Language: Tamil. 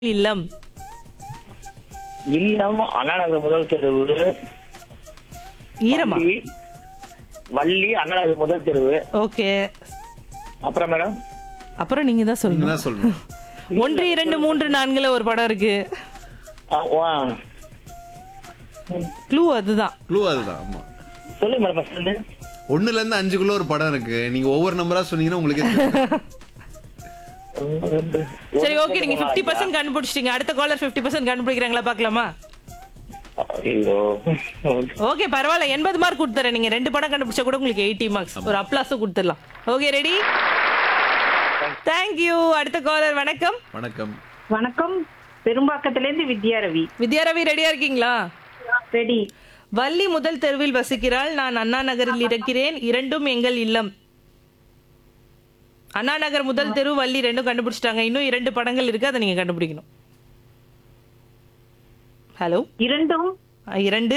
இல்லம் இல்லம் அண்ணாநகர் முதல் தெருவு ஈரமா வள்ளி, வள்ளி அண்ணாநகர் முதல் தெருவு ஓகே அப்புறம் மேடம் அப்புறம் நீங்க தான் நீங்க சொல்லணும் தான் சொல்லணும் ஒன்று இரண்டு மூன்று நான்குல ஒரு படம் இருக்கு ஆ, வா. க்ளூ அதுதான் க்ளூ அதுதான் ஆமா சொல்லுங்க மேடம் first இருந்து. ஒண்ணுல இருந்து அஞ்சுக்குள்ள ஒரு படம் இருக்கு நீங்க ஒவ்வொரு நம்பரா சொன்னீங்கன்னா உங்களுக்கு தெரியும். ஒன்று, ரெண்டு, சரி ஒன்று, ஓகே நீங்க ரெண்டு, பிப்டி மூணு, பர்சன்ட் கண்டுபிடிச்சிட்டீங்க அடுத்த காலர் பிப்டி பர்சன்ட் கண்டுபிடிக்கிறாங்களா பாக்கலாமா ஐயோ ஓகே பரவாயில்ல எண்பது மார்க் கொடுத்துறேன் நீங்க ரெண்டு படம் கண்டுபிடிச்சா கூட உங்களுக்கு எயிட்டி மார்க்ஸ் ஒரு அப்ளாஸும் கொடுத்துடலாம் ஓகே ரெடி தேங்க்யூ அடுத்த காலர் வணக்கம் வணக்கம் வணக்கம் பெரும்பாக்கத்திலேருந்து வித்யா ரவி வித்யாரவி ரெடியா இருக்கீங்களா ரெடி வள்ளி முதல் தெருவில் வசிக்கிறாள் நான் அண்ணா நகரில் இருக்கிறேன் இரண்டும் எங்கள் இல்லம் அண்ணா நகர் முதல் தெரு வள்ளி ரெண்டும் கண்டுபிடிச்சிட்டாங்க இன்னும் இரண்டு படங்கள் இருக்கு அதை நீங்க கண்டுபிடிக்கணும் ஹலோ இரண்டும் இரண்டு